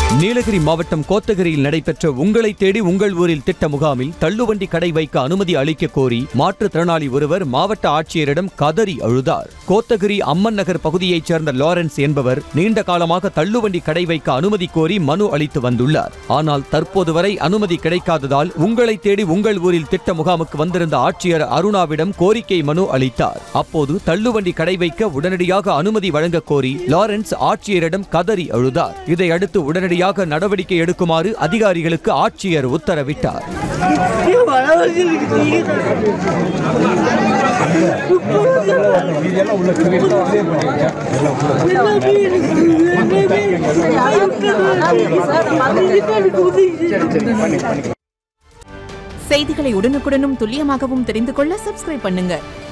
நீலகிரி மாவட்டம் கோத்தகிரியில் நடைபெற்ற உங்களை தேடி உங்கள் ஊரில் திட்ட முகாமில் தள்ளுவண்டி கடை வைக்க அனுமதி அளிக்க கோரி மாற்றுத்திறனாளி ஒருவர் மாவட்ட ஆட்சியரிடம் கதறி அழுதார் கோத்தகிரி அம்மன் நகர் பகுதியைச் சேர்ந்த லாரன்ஸ் என்பவர் நீண்ட காலமாக தள்ளுவண்டி கடை வைக்க அனுமதி கோரி மனு அளித்து வந்துள்ளார் ஆனால் தற்போது வரை அனுமதி கிடைக்காததால் உங்களை தேடி உங்கள் ஊரில் திட்ட முகாமுக்கு வந்திருந்த ஆட்சியர் அருணாவிடம் கோரிக்கை மனு அளித்தார் அப்போது தள்ளுவண்டி கடை வைக்க உடனடியாக அனுமதி வழங்க கோரி லாரன்ஸ் ஆட்சியரிடம் கதறி அழுதார் இதையடுத்து உடனடியாக நடவடிக்கை எடுக்குமாறு அதிகாரிகளுக்கு ஆட்சியர் உத்தரவிட்டார் செய்திகளை உடனுக்குடனும் துல்லியமாகவும் தெரிந்து கொள்ள சப்ஸ்கிரைப் பண்ணுங்க